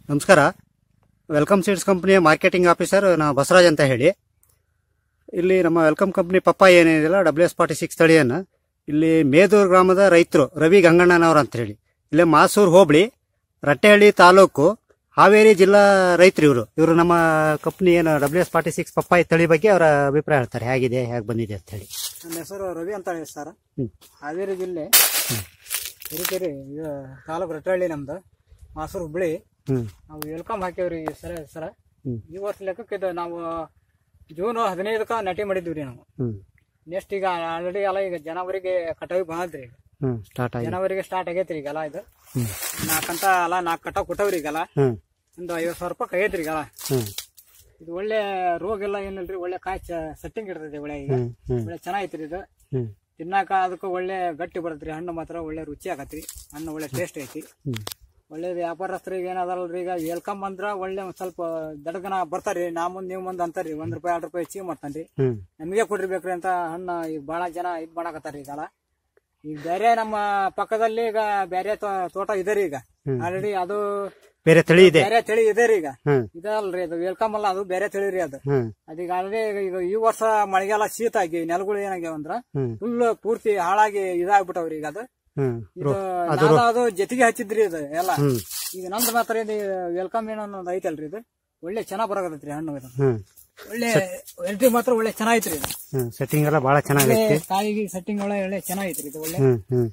ನಮಸ್ಕಾರ welcome seeds ಕಂಪ್ನಿಯ marketing officer ನಾ ಬಸವರಾಜ್ ಅಂತ ಹೇಳಿ ಇಲ್ಲಿ ನಮ್ಮ ವೆಲ್ಕಮ್ ಕಂಪ್ನಿ ಪಪ್ಪಾಯ ಏನಿದೆಯಲ್ಲ ಡಬ್ಲ್ಯೂ ಎಸ್ ಫಾರ್ಟಿ ಸಿಕ್ಸ್ ತಳಿಯನ್ನು ಇಲ್ಲಿ ಮೇದೂರು ಗ್ರಾಮದ ರೈತರು ರವಿ ಗಂಗಣ್ಣನವರು ಅಂತ ಹೇಳಿ ಇಲ್ಲೇ ಮಾಸೂರು ಹೋಬಳಿ ರಟ್ಟೆಹಳ್ಳಿ ತಾಲೂಕು ಹಾವೇರಿ ಜಿಲ್ಲಾ ರೈತರು ಇವರು ಇವರು ನಮ್ಮ ಕಂಪ್ನಿ ಏನು ಡಬ್ಲ್ಯೂ ಎಸ್ ಫಾರ್ಟಿ ಸಿಕ್ಸ್ ಪಪ್ಪಾಯಿ ತಳಿ ಬಗ್ಗೆ ಅವರ ಅಭಿಪ್ರಾಯ ಹೇಳ್ತಾರೆ ಹೇಗಿದೆ ಹೇಗೆ ಬಂದಿದೆ ಅಂತ ಹೇಳಿ ನನ್ನ ಹೆಸರು ರವಿ ಅಂತ ಹೇಳಿ ಸರ್ ಹ್ಮ್. ಹಾವೇರಿ ಜಿಲ್ಲೆ ಹಿರಿಕೆರೆ ಇದು ತಾಲೂಕು ರಟ್ಟಹಳ್ಳಿ ನಮ್ದು ಮಾಸೂರು ಹುಬ್ಳಿ ಹ್ಮ್ ನಾವು ವೆಲ್ಕಮ್ ಹಾಕ್ಯವ್ರಿ ಸರ ಸರ ಹ್ಮ್. ಈ ವರ್ಷ ಲೆಕ್ಕಕ್ಕೆ ಇದು ನಾವು ಜೂನ್ ಹದಿನೈದಕ್ಕ ನಾಟಿ ಮಾಡಿದ್ವಿ ರೀ ನಾವು ಹ್ಮ್ ನೆಕ್ಸ್ಟ್ ಈಗ ಆಲ್ರೆಡಿ ಎಲ್ಲ ಈಗ ಜನವರಿಗೆ ಕಟಾವಿ ಬಂದ್ರಿ ಈಗ ಹ್ಮ್ ಸ್ಟಾರ್ಟ್ ಆಗಿದೆ ಜನವರಿಗೆ ಸ್ಟಾರ್ಟ್ ಆಗೈತ್ರಿ ಈಗೆಲ್ಲ ಇದು ಹ್ಮ್ ನಾಲ್ಕಂತ ಎಲ್ಲ ನಾಲ್ಕು ಕಟಾವ್ ಕೊಟ್ಟವ್ರಿ ಈಗೆಲ್ಲ ಹ್ಮ್ ಒಂದು ಐವತ್ತು ಸಾವಿರ ರೂಪಾಯಿ ಕೈತ್ರಿ ಈಗೆಲ್ಲ ಹ್ಮ್ ಇದು ಒಳ್ಳೆ ರೋಗ ಎಲ್ಲ ಏನಿಲ್ರಿ ಒಳ್ಳೆ ಕಾಯಿ ಸೆಟ್ಟಿಂಗ್ ಇರ್ತದೆ ಒಳ್ಳೆ ಈಗ ಹ್ಮ್ ಹ್ಮ್ ಒಳ್ಳೆ ಚೆನ್ನಾಗೈತ್ರಿ ಇದು ಹ್ಮ್ ತಿನ್ನಾಕ ಅದಕ್ಕೆ ಒಳ್ಳೆ ಗಟ್ಟಿ ಬರ್ತೈತ್ರಿ ಹಣ್ಣು ಮಾತ್ರ ಒಳ್ಳೆ ರುಚಿ ಆಗತ್ರಿ ಹಣ್ಣು ಒಳ್ಳೆ ಟೇಸ್ಟ್ ಐತಿ ಹ್ಮ್ ಒಳ್ಳೆ ವ್ಯಾಪಾರಸ್ಥರಿಗೆ ಏನದಲ್ರಿ ಈಗ ಹೇಳ್ಕೊಂಡ್ ಬಂದ್ರ ಒಳ್ಳೆ ಒಂದ್ ಸ್ವಲ್ಪ ದಡಗನ ಬರ್ತಾರ್ರಿ ನಾ ಮುಂದ್ ನೀವ್ ಮುಂದ್ ಅಂತಾರ್ರಿ ಒಂದ್ ರೂಪಾಯಿ ಎರಡು ರೂಪಾಯಿ ಹೆಚ್ಚಿಗೆ ಮಾಡ್ತಾನ್ರಿ ಹ್ಮ್ ನಮಗೆ ಕೊಟ್ಟಿರ್ಬೇಕ್ರಿ ಅಂತ ಹಣ್ಣು ಈಗ ಬಹಳ ಜನ ಇದ್ ಮಾಡಾಕತ್ತಾರ ಈಗಲ್ಲ ಈಗ ಬೇರೆ ನಮ್ಮ ಪಕ್ಕದಲ್ಲಿ ಈಗ ಬೇರೆ ತೋ- ತೋಟ ಇದೆ ರೀ ಈಗ ಆಲ್ರೆಡಿ ಅದು ಬೇರೆ ತಳಿ ಇದೆ ಬೇರೆ ತಳಿ ಇದೆ ರೀ ಈಗ ಹ್ಮ್ ಇದಲ್ರಿ ಅದು ವೆಲ್ಕಮ್ ಅಲ್ಲ ಅದು ಬೇರೆ ತಳಿ ರೀ ಅದು ಹ್ಮ್ ಅದೀಗ ಆಲ್ರೆಡಿ ಈಗ ಈ ವರ್ಷ ಮಳೆಗಾಲ ಶೀತ ಆಗಿ ನೆಲಗಳು ಏನಾಗ್ಯಾವ ಅಂದ್ರ ಹ್ಮ್ ಫುಲ್ ಪೂರ್ತಿ ಹಾಳಾಗಿ ಇದಾಗ್ಬಿಟ್ಟವ್ರಿ ಈಗ ಅದು ಹ್ಮ್ ಇದು ನಾನು ಅದು ಜೊತೆಗೆ ಹಚ್ಚಿದ್ರಿ ಇದು ಎಲ್ಲ ಹ್ಮ್ ಈಗ ನಮ್ದು ಮಾತ್ರ ಇದು ವೆಲ್ಕಮ್ ಏನೋ ಅನ್ನೋದು ಐತಲ್ರಿ ಇದು ಒಳ್ಳೆ ಚೆನ್ನಾಗ್ ಬರಾಕತ್ತೈತ್ರಿ ಹಣ್ಣು ಇದು ಹ್ಮ್ ಒಳ್ಳೆ ಕ್ವಾಲಿಟಿ ಮಾತ್ರ ಒಳ್ಳೆ ಚೆನ್ನಾಗೈತ್ರಿ ಇದು ಹ್ಮ್ ಸೆಟ್ಟಿಂಗ್ ಎಲ್ಲ ಬಹಳ ಚೆನ್ನಾಗೈತಿ ಕಾಯಿಗೆ ಸೆಟ್ಟಿಂಗ್ ಒಳ್ಳೆ ಒಳ್ಳೆ ಚೆನ್ನಾಗೈತ್ರಿ ಇದು ಒಳ್ಳೆ ಹ್ಮ್ ಹ್ಮ್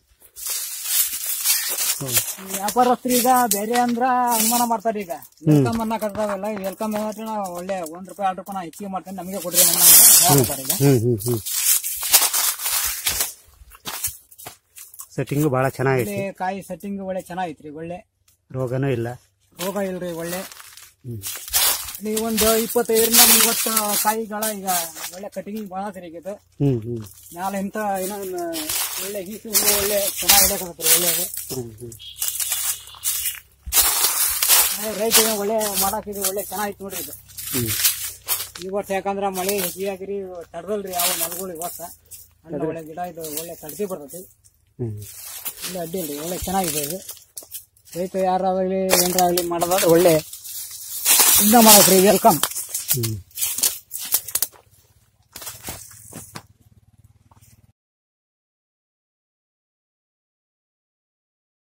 ಈ ವ್ಯಾಪಾರಸ್ಥರು ಈಗ ಬೇರೆ ಅಂದ್ರ ಅನುಮಾನ ಮಾಡ್ತಾರ ಈಗ ವೆಲ್ಕಮ್ ಅನ್ನಕತ್ತಾವಲ್ಲ ವೆಲ್ಕಮ್ ಏನಾದ್ರೆ ನಾವು ಒಳ್ಳೆ ಒಂದ್ ರೂಪಾಯಿ ಎರಡು ರೂಪಾಯಿ ನಾ ಹೆಚ್ಚಿಗೆ ಮಾಡ್ತೇನೆ ನಮಗೆ ಕೊಡ್ರಿ ಅಣ್ಣ ಅಂತ ಹೇಳ್ತಾರೆ ಈಗ ಹ್ಮ್ ಹ್ಮ್ ಹ್ಮ್ ಸೆಟ್ಟಿಂಗು ಬಹಳ ಚೆನ್ನಾಗೈತಿ ಇಲ್ಲಿ ಕಾಯಿ ಸೆಟ್ಟಿಂಗ್ ಒಳ್ಳೆ ಚೆನ್ನಾಗೈತ್ರಿ ಒಳ್ಳೆ ರೋಗನೂ ಇಲ್ಲ ರೋಗ ಇಲ್ರಿ ಒಳ್ಳೆ ಹ್ಮ್ ನೀವು ಒಂದು ಇಪ್ಪತ್ತೈದರಿಂದ ಮೂವತ್ತು ಕಾಯಿಗಳ ಈಗ ಒಳ್ಳೆ ಕಟಿಂಗ್ ಬಂದತ್ರಿ ಈಗ ಇದು ಹ್ಮ್ ಹ್ಮ್ ಮ್ಯಾಲ ಇಂತ ಇನ್ನೊಂದು ಒಳ್ಳೆ ಹೀಸು ಹೂವು ಒಳ್ಳೆ ಚೆನ್ನಾಗಿ ಇಡಕತ್ತೈತ್ರಿ ಒಳ್ಳೆದು ಹ್ಮ್ ಹ್ಮ್ ರೈತರಿಗೆ ಒಳ್ಳೆ ಮಾಡಾಕಿದ್ರೆ ಒಳ್ಳೆ ಚೆನ್ನಾಗಿತ್ತು ನೋಡ್ರಿ ಇದು ಹ್ಮ್ ಈ ವರ್ಷ ಯಾಕಂದ್ರ ಮಳೆ ಹೆಚ್ಚಿಗೆ ಆಗಿರಿ ತಡದಲ್ರಿ ಯಾವ ನೆಲಗಳು ಈ ವರ್ಷ ಹಣ್ಣು ಒಳ್ಳೆ ಗಿಡ ಇದು ಒಳ್ಳೆ ತಡ್ತಿ ಬರ್ತೈತಿ ಹ್ಮ್ ಒಳ್ಳೆ ಅಡ್ಡಿ ಇಲ್ರಿ ಒಳ್ಳೆ ಚೆನ್ನಾಗಿದೆ ಇದು ರೈತ ಯಾರಾಗಲಿ ಏನಾರಾಗಲಿ ಮಾಡೋದಾದ್ರೆ ಒಳ್ಳೆ ಇಂದ ಮಾಡಕ್ರಿ ವೆಲ್ಕಮ್ ಹ್ಮ್